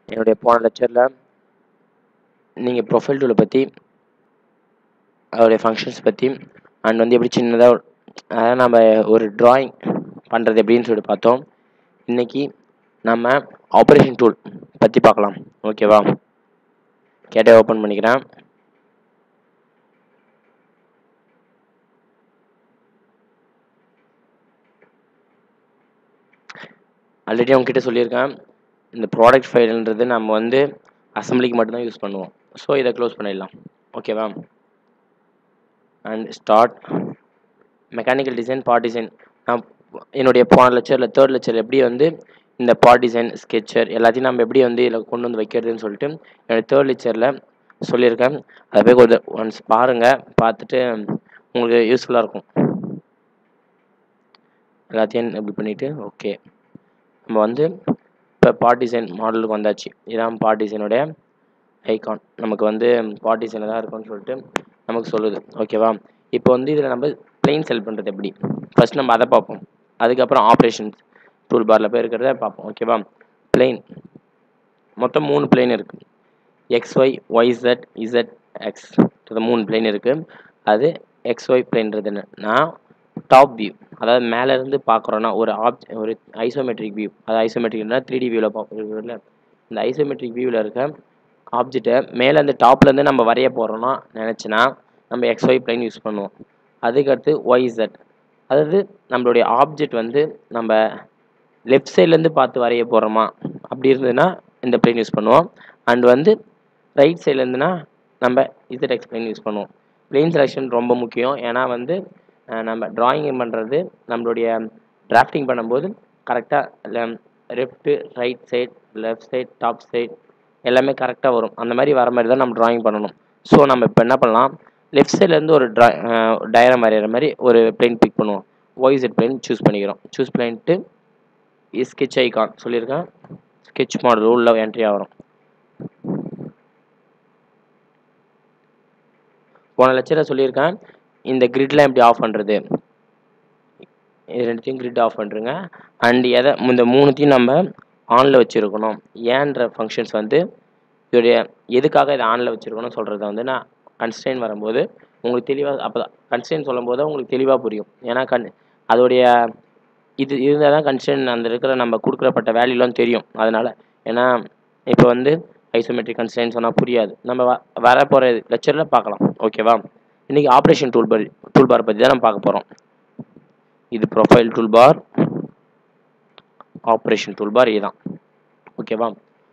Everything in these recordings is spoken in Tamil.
என்னுடைய போன லெக்சரில் நீங்கள் ப்ரொஃபைல் டூலை பற்றி அதோடைய ஃபங்க்ஷன்ஸ் பற்றி அண்ட் வந்து எப்படி சின்னதாக அதாவது நம்ம ஒரு ட்ராயிங் பண்ணுறது எப்படின்னு சொல்லிட்டு பார்த்தோம் இன்றைக்கி நம்ம ஆப்ரேஷன் டூல் பற்றி பார்க்கலாம் ஓகேவா கேட்டை ஓப்பன் பண்ணிக்கிறேன் ஆல்ரெடி அவங்ககிட்ட சொல்லியிருக்கேன் இந்த ப்ராடக்ட் ஃபைல்ன்றது நம்ம வந்து அசம்பிளிக்கு மட்டும்தான் யூஸ் பண்ணுவோம் ஸோ இதை க்ளோஸ் பண்ணிடலாம் ஓகேவா and start mechanical design part design நான் என்னுடைய போன லெக்சரில் தேர்ட் லெக்சர் எப்படி வந்து இந்த பார்ட் டிசைன் ஸ்கெச்சர் எல்லாத்தையும் நம்ம எப்படி வந்து இதில் கொண்டு வந்து வைக்கிறதுன்னு சொல்லிட்டு என்னுடைய தேர்ட் லெக்சரில் சொல்லியிருக்கேன் அதை போய் கொஞ்சம் ஒன்ஸ் பாருங்கள் பார்த்துட்டு உங்களுக்கு யூஸ்ஃபுல்லாக இருக்கும் எல்லாத்தையும் இப்படி பண்ணிவிட்டு ஓகே நம்ம வந்து இப்போ பார்ட் டிசைன் மாடலுக்கு வந்தாச்சு இதான் பார்ட் டிசைனுடைய ஐகான் நமக்கு வந்து பார்ட் டிசைனில் தான் இருக்கும்னு சொல்லிட்டு நமக்கு சொல்லுது ஓகேவா இப்போ வந்து இதில் நம்ம பிளெயின் செல் பண்ணுறது எப்படி ஃபஸ்ட் நம்ம அதை பார்ப்போம் அதுக்கப்புறம் ஆப்ரேஷன் டூல் பாரில் போய் இருக்கிறத பார்ப்போம் ஓகேவா பிளெயின் மொத்தம் மூணு பிளெயின் இருக்குது எக்ஸ்ஒய் ஒய்சட் இசட் எக்ஸ் மூணு பிளெயின் இருக்குது அது எக்ஸ்ஒய் பிளேன்றது என்னன்னா டாப் வியூ அதாவது மேலேருந்து பார்க்குறோன்னா ஒரு ஆப் ஒரு ஐசோமெட்ரிக் வியூ அது ஐசோமெட்ரிக்னா த்ரீ டி வியூவில் பார்க்குறதுல இந்த ஐசோமெட்ரிக் வியூவில் இருக்க ஆப்ஜெக்டை மேலே அந்த டாப்லேருந்து நம்ம வரைய போகிறோன்னா நினச்சினா நம்ம எக்ஸ்ஒய் பிளைன் யூஸ் பண்ணுவோம் அதுக்கடுத்து ஒய்சட் அதாவது நம்மளுடைய ஆப்ஜெக்ட் வந்து நம்ம லெஃப்ட் சைட்லேருந்து பார்த்து வரைய போகிறோமா அப்படி இருந்ததுன்னா இந்த பிளைன் யூஸ் பண்ணுவோம் அண்ட் வந்து ரைட் சைட்லேருந்துனா நம்ம இசட் எக்ஸ் பிளைன் யூஸ் பண்ணுவோம் பிளெயின் செலெக்ஷன் ரொம்ப முக்கியம் ஏன்னா வந்து நம்ம ட்ராயிங் பண்ணுறது நம்மளுடைய டிராஃப்டிங் பண்ணும்போது கரெக்டாக left right side left side top side எல்லாமே கரெக்டாக வரும் அந்த மாதிரி வர மாதிரி தான் நம்ம ட்ராயிங் பண்ணணும் ஸோ நம்ம இப்போ என்ன பண்ணலாம் லெஃப்ட் சைட்லேருந்து ஒரு ட்ரா டயரம் வரைகிற மாதிரி ஒரு பிளேன் பிக் பண்ணுவோம் ஒய்செட் பிளேன் சூஸ் பண்ணிக்கிறோம் சூஸ் பண்ணிட்டு ஸ்கெட்ச் ஐகான் சொல்லியிருக்கேன் ஸ்கெட்ச் மாடல் உள்ள என்ட்ரி ஆகிறோம் போன லெக்சரில் சொல்லியிருக்கேன் இந்த கிரிட்லாம் எப்படி ஆஃப் பண்ணுறது இது ரெண்டுத்தையும் கிரிட் ஆஃப் பண்ணுறங்க அண்ட் எதை இந்த மூணுத்தையும் நம்ம ஆனில் வச்சுருக்கணும் ஏன்ற ஃபங்க்ஷன்ஸ் வந்து இதோடைய எதுக்காக இதை ஆனில் வச்சுருக்கணும் சொல்கிறத வந்து நான் கன்ஸ்டைன் வரும்போது உங்களுக்கு தெளிவாக அப்போ கன்ஸ்டைன் சொல்லும்போது உங்களுக்கு தெளிவாக புரியும் ஏன்னா கன் அதோடைய இது இருந்தால் தான் கன்ஸ்டைன் அந்த இருக்கிற நம்ம கொடுக்குறப்பட்ட வேல்யூலாம் தெரியும் அதனால் ஏன்னா இப்போ வந்து ஐசோமெட்ரிக் கன்ஸ்டைன் சொன்னால் புரியாது நம்ம வ வர போகிற லெக்சரில் பார்க்கலாம் ஓகேவா இன்றைக்கி operation tool bar tool bar பற்றி தான் நம்ம பார்க்க போகிறோம் இது profile tool bar operation tool bar இதுதான் ஓகேவா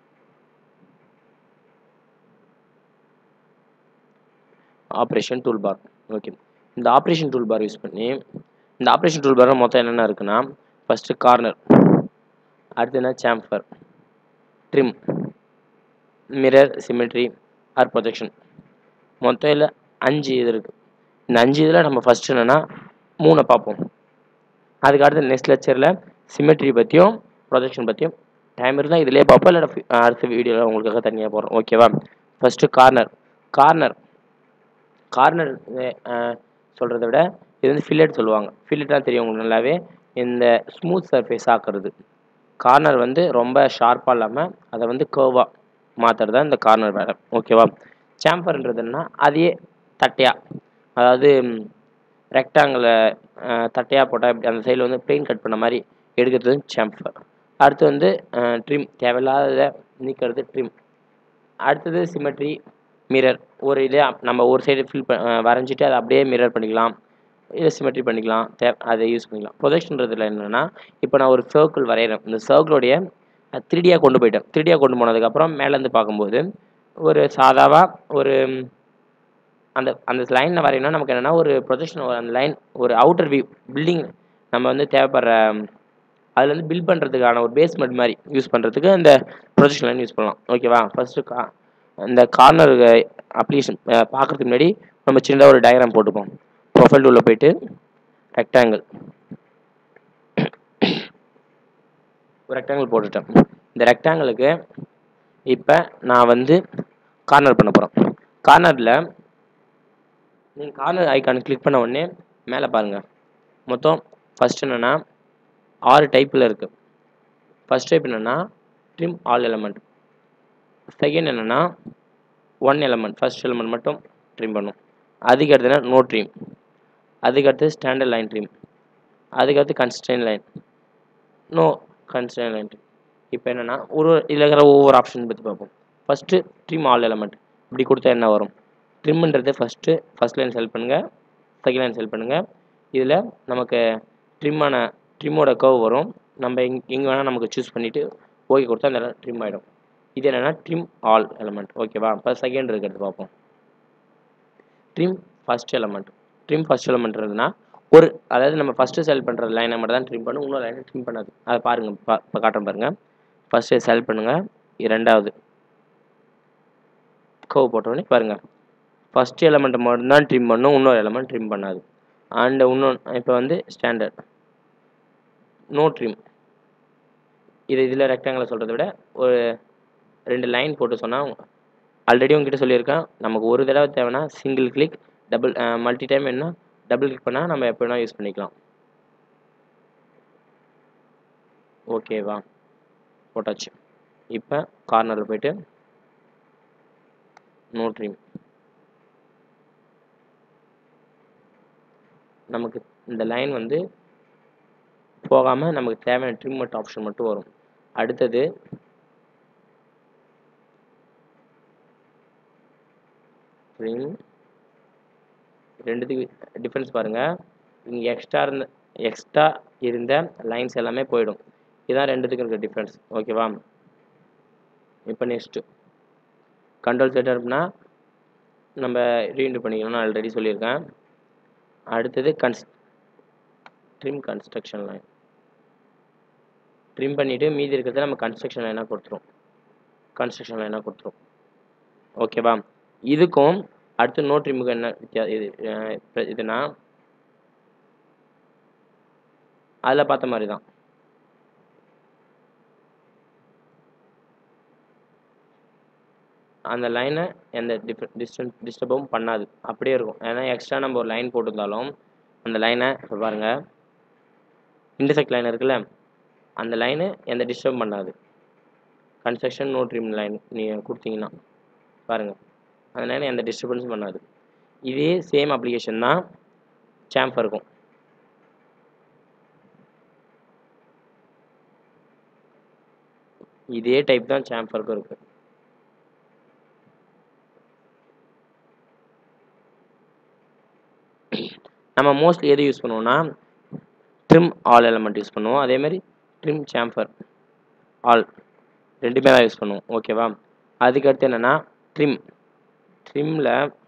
ஆப்ரேஷன் டூல் பார் ஓகே இந்த ஆப்ரேஷன் டூல் பார் யூஸ் பண்ணி இந்த ஆப்ரேஷன் டூல் பார் மொத்தம் என்னென்ன இருக்குன்னா ஃபஸ்ட்டு கார்னர் அடுத்து என்ன chamfer trim mirror symmetry or projection மொத்தம் இல்லை அஞ்சு இது இருக்குது இந்த அஞ்சு இதில் நம்ம ஃபஸ்ட் என்னென்னா மூணை பார்ப்போம் அதுக்கு அடுத்து நெக்ஸ்ட் லெக்சரில் சிமெட்ரி பற்றியும் ப்ரொஜெக்ஷன் பற்றியும் டைம் இருந்தால் இதிலே பார்ப்போம் இல்லை அடுத்த வீடியோவில் உங்களுக்காக தனியாக போகிறோம் ஓகேவா ஃபஸ்ட்டு கார்னர் கார்னர் கார்னர் சொல்கிறத விட இது வந்து ஃபில்லட் சொல்லுவாங்க ஃபில்லட்லாம் தெரியும் உங்களுக்கு நல்லாவே இந்த ஸ்மூத் சர்ஃபேஸ் ஆக்குறது கார்னர் வந்து ரொம்ப ஷார்ப்பாக இல்லாமல் அதை வந்து கேர்வாக மாற்றுறது தான் இந்த கார்னர் வேலை ஓகேவா சாம்பர்ன்றது என்னன்னா அதையே தட்டையாக அதாவது ரெக்டாங்கில் தட்டையாக போட்டால் அந்த சைடில் வந்து பெயிண்ட் கட் பண்ண மாதிரி எடுக்கிறது சாம்பர் அடுத்து வந்து ட்ரிம் தேவையில்லாத நீக்கிறது ட்ரிம் அடுத்தது சிமெட்ரி மிரர் ஒரு இதே நம்ம ஒரு சைடு ஃபில் ப வரைஞ்சிட்டு அதை அப்படியே மிரர் பண்ணிக்கலாம் இல்லை சிமெட்ரி பண்ணிக்கலாம் தே அதை யூஸ் பண்ணிக்கலாம் ப்ரொஜெக்ஷன்றதுல என்னென்னா இப்போ நான் ஒரு சர்க்கிள் வரைகிறேன் இந்த சர்க்கிளோடைய த்ரீடியாக கொண்டு போயிட்டேன் த்ரீடியாக கொண்டு போனதுக்கப்புறம் மேலேருந்து பார்க்கும்போது ஒரு சாதாவாக ஒரு அந்த அந்த லைனில் வரையணும்னா நமக்கு என்னென்னா ஒரு ப்ரொஜெக்ஷன் அந்த லைன் ஒரு அவுட்டர் வியூ பில்டிங் நம்ம வந்து தேவைப்படுற அதில் வந்து பில்ட் பண்ணுறதுக்கான ஒரு பேஸ்மெண்ட் மாதிரி யூஸ் பண்ணுறதுக்கு இந்த ப்ரொஜெக்ஷன் லைன் யூஸ் பண்ணலாம் ஓகேவா ஃபஸ்ட்டு கா இந்த கார்னர் அப்ளிகேஷன் பார்க்குறதுக்கு முன்னாடி நம்ம சின்னதாக ஒரு டயக்ராம் போட்டுப்போம் ப்ரொஃபைல் உள்ள போயிட்டு ரெக்டாங்கிள் ஒரு ரெக்டாங்கிள் போட்டுட்டேன் இந்த ரெக்டாங்கிளுக்கு இப்போ நான் வந்து கார்னர் பண்ண போகிறேன் கார்னரில் நீங்கள் கார்னர் ஐக்கான் கிளிக் பண்ண உடனே மேலே பாருங்கள் மொத்தம் ஃபஸ்ட் என்னென்னா ஆறு டைப்பில் இருக்குது ஃபஸ்ட் டைப் என்னென்னா ட்ரிம் ஆல் எலமெண்ட் செகண்ட் என்னென்னா ஒன் எலமெண்ட் ஃபர்ஸ்ட் எலமெண்ட் மட்டும் ட்ரிம் பண்ணும் அதுக்கு அடுத்ததுனா நோ ட்ரீம் அதுக்கு அடுத்து ஸ்டாண்டர்ட் லைன் ட்ரீம் அதுக்கு அடுத்து constant line no constant line இப்போ என்னென்னா ஒரு இதில் இருக்கிற ஒவ்வொரு ஆப்ஷன் பற்றி பார்ப்போம் ஃபஸ்ட்டு ட்ரிம் ஆல் எலமெண்ட் இப்படி கொடுத்தா என்ன வரும் ட்ரிம்ன்றது ஃபஸ்ட்டு ஃபஸ்ட் லைன் செலக்ட் பண்ணுங்கள் செகண்ட் லைன் செலக்ட் பண்ணுங்கள் இதில் நமக்கு ட்ரிம்மான ட்ரிம்மோட கர்வ் வரும் நம்ம எங் எங்கே வேணால் நமக்கு சூஸ் பண்ணிவிட்டு ஓகே கொடுத்தா அந்த ட்ரிம் ஆகிடும் இது என்னென்னா ட்ரிம் ஆல் எலமெண்ட் ஓகேவா இப்போ செகண்ட் இருக்கிறது பார்ப்போம் trim first element trim first எலமெண்ட்றதுனா ஒரு அதாவது நம்ம ஃபஸ்ட்டு செலக்ட் பண்ணுற லைனை மட்டும் தான் ட்ரிம் பண்ணும் இன்னொரு லைனை ட்ரிம் பண்ணாது அதை பாருங்கள் பா இப்போ காட்டுறேன் பாருங்கள் ஃபஸ்ட்டு செலக்ட் பண்ணுங்கள் ரெண்டாவது கவ் போட்டோடனே பாருங்கள் ஃபஸ்ட் எலமெண்ட்டை மட்டும்தான் ட்ரிம் பண்ணும் இன்னொரு எலமெண்ட் ட்ரிம் பண்ணாது அண்ட் இன்னொன்று இப்போ வந்து ஸ்டாண்டர்ட் நோ ட்ரிம் இது இதில் ரெக்டாங்கில் சொல்கிறத விட ஒரு ரெண்டு லைன் போட்டு சொன்னால் ஆல்ரெடி உங்ககிட்ட சொல்லியிருக்கேன் நமக்கு ஒரு தடவை தேவைன்னா single click double multi time என்ன டபுள் கிளிக் பண்ணால் நம்ம எப்போ வேணால் யூஸ் பண்ணிக்கலாம் ஓகேவா போட்டாச்சு இப்போ கார்னரில் போயிட்டு நோ ட்ரீம் நமக்கு இந்த லைன் வந்து போகாமல் நமக்கு தேவையான ட்ரிம் மட்டும் ஆப்ஷன் மட்டும் வரும் அடுத்தது ட்ரிம் ரெண்டுத்துக்கு டிஃப்ரென்ஸ் பாருங்கள் இங்கே எக்ஸ்ட்ரா இருந்த எக்ஸ்ட்ரா இருந்த லைன்ஸ் எல்லாமே போயிடும் இதுதான் ரெண்டுத்துக்கு இருக்க டிஃப்ரென்ஸ் ஓகேவா இப்போ நெக்ஸ்ட்டு கண்ட்ரோல் செட் அப்படின்னா நம்ம ரீஇன்டு பண்ணிக்கணும்னு ஆல்ரெடி சொல்லியிருக்கேன் அடுத்தது கன்ஸ் ட்ரிம் கன்ஸ்ட்ரக்ஷன் லைன் ட்ரிம் பண்ணிவிட்டு மீதி இருக்கிறத நம்ம கன்ஸ்ட்ரக்ஷன் லைனாக கொடுத்துரும் கன்ஸ்ட்ரக்ஷன் லைனாக கொடுத்துரும் ஓகேவா இதுக்கும் அடுத்து நோ ட்ரிமுக்கு என்ன வித்தியா இது அஹ் இதுனா அதில் பார்த்த மாதிரி தான் அந்த லைனை எந்த டிஃப் டிஸ்டன்ஸ் டிஸ்டர்பும் பண்ணாது அப்படியே இருக்கும் ஏன்னா எக்ஸ்ட்ரா நம்ம ஒரு லைன் போட்டிருந்தாலும் அந்த லைனை இப்போ பாருங்கள் இன்டர்செக்ட் லைன் இருக்குல்ல அந்த லைனு எந்த டிஸ்டர்ப் பண்ணாது கன்ஸ்ட்ரக்ஷன் நோ ட்ரீம் லைன் நீங்கள் கொடுத்தீங்கன்னா பாருங்கள் அந்த லைன் எந்த டிஸ்டர்பன்ஸும் பண்ணாது இதே சேம் அப்ளிகேஷன் தான் சாம்ஃபர் இருக்கும் இதே டைப் தான் சாம்ஃபருக்கும் இருக்குது நம்ம மோஸ்ட்லி எது யூஸ் பண்ணுவோம்னா ட்ரிம் ஆல் எலமெண்ட் யூஸ் பண்ணுவோம் அதே மாதிரி ட்ரிம் சாம்ஃபர் ஆல் ரெண்டுமே தான் யூஸ் பண்ணுவோம் ஓகேவா அதுக்கடுத்து என்னென்னா ட்ரிம் ட்ரிம்மில்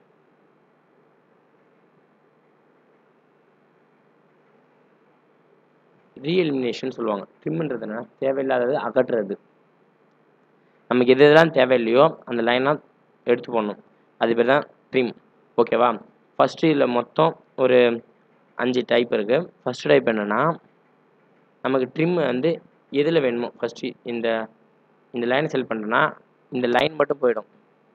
ரீஎலிமினேஷன் சொல்லுவாங்க ட்ரிம்ன்றது என்ன தேவையில்லாதது அகற்றுறது நமக்கு எது எதெல்லாம் தேவையில்லையோ அந்த லைனாக எடுத்து போடணும் அது பேர் தான் ட்ரிம் ஓகேவா ஃபஸ்ட்டு இதில் மொத்தம் ஒரு அஞ்சு டைப் இருக்குது ஃபஸ்ட்டு டைப் என்னென்னா நமக்கு ட்ரிம் வந்து எதில் வேணுமோ ஃபஸ்ட்டு இந்த இந்த லைனை செல் பண்ணுறேன்னா இந்த லைன் மட்டும் போயிடும்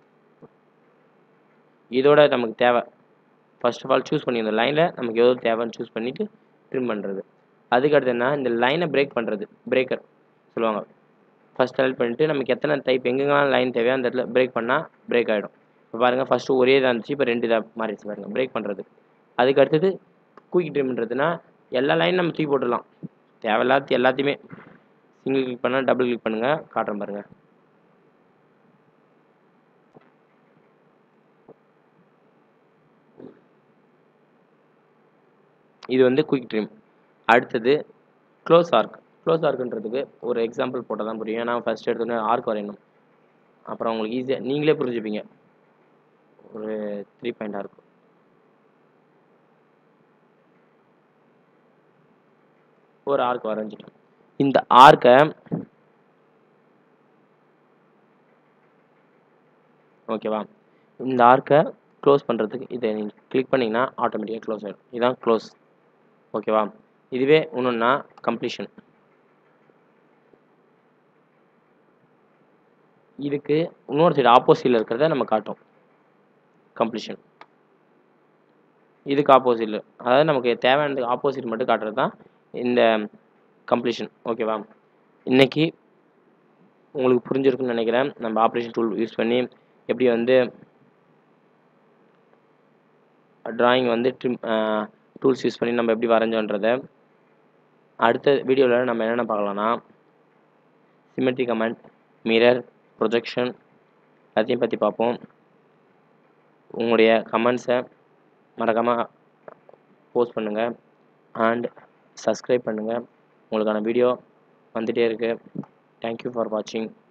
இதோட நமக்கு தேவை ஃபர்ஸ்ட் ஆஃப் ஆல் சூஸ் பண்ணி இந்த லைனில் நமக்கு எவ்வளோ தேவைன்னு சூஸ் பண்ணிவிட்டு ட்ரிம் பண்ணுறது அதுக்கடுத்து என்ன இந்த லைனை பிரேக் பண்ணுறது பிரேக்கர் சொல்லுவாங்க ஃபஸ்ட் செலக்ட் பண்ணிவிட்டு நமக்கு எத்தனை டைப் எங்கெங்கெல்லாம் லைன் தேவையோ அந்த இடத்துல பிரேக் பண்ணால் பிரேக் ஆகிடும் இப்போ பாருங்கள் ஃபஸ்ட்டு ஒரே இதாக இருந்துச்சு இப்போ ரெண்டு இதாக மாறிடுச்சு பாருங்கள் பிரேக் பண்ணுறது அதுக்கு அடுத்தது குயிக் ட்ரிம்ன்றதுனா எல்லா லைனும் நம்ம தூக்கி போட்டுடலாம் தேவையில்லாத எல்லாத்தையுமே சிங்கிள் கிளிக் பண்ணால் டபுள் கிளிக் பண்ணுங்கள் காட்டுறேன் பாருங்கள் இது வந்து குயிக் ட்ரிம் அடுத்தது க்ளோஸ் ஆர்க் க்ளோஸ் ஆர்க்குன்றதுக்கு ஒரு எக்ஸாம்பிள் போட்டால் தான் புரியும் ஏன்னா ஃபஸ்ட் எடுத்தோடனே ஆர்க் வரையணும் அப்புறம் உங்களுக்கு ஈஸியாக நீங்களே புரிஞ்சுப்பீங்க ஒரு த்ரீ பாயிண்ட் ஆர்க் ஒரு ஆர்க் வரைஞ்சிட்டோம் இந்த ஆர்க்கை ஓகேவா இந்த ஆர்க்கை க்ளோஸ் பண்ணுறதுக்கு இதை நீங்கள் கிளிக் பண்ணிங்கன்னா ஆட்டோமேட்டிக்காக க்ளோஸ் ஆகிடும் இதுதான் க்ளோஸ் ஓகேவா இதுவே இன்னொன்னா கம்ப்ளீஷன் இதுக்கு இன்னொரு சைடு ஆப்போசிட்டில் இருக்கிறத நம்ம காட்டும் கம்ப்ளீஷன் இதுக்கு ஆப்போசிட்டில் அதாவது நமக்கு தேவையானது ஆப்போசிட் மட்டும் காட்டுறது தான் இந்த கம்ப்ளீஷன் ஓகேவா இன்னைக்கு உங்களுக்கு புரிஞ்சிருக்குன்னு நினைக்கிறேன் நம்ம ஆப்ரேஷன் டூல் யூஸ் பண்ணி எப்படி வந்து டிராயிங் வந்து ட்ரிம் டூல்ஸ் யூஸ் பண்ணி நம்ம எப்படி வரைஞ்சோன்றதை அடுத்த வீடியோவில் நம்ம என்னென்ன பார்க்கலாம்னா சிமெட்ரி கமெண்ட் மிரர் ப்ரொஜெக்ஷன் எல்லாத்தையும் பற்றி பார்ப்போம் உங்களுடைய கமெண்ட்ஸை மறக்காமல் போஸ்ட் பண்ணுங்கள் அண்ட் சப்ஸ்கிரைப் பண்ணுங்கள் உங்களுக்கான வீடியோ வந்துகிட்டே இருக்குது தேங்க்யூ ஃபார் வாட்சிங்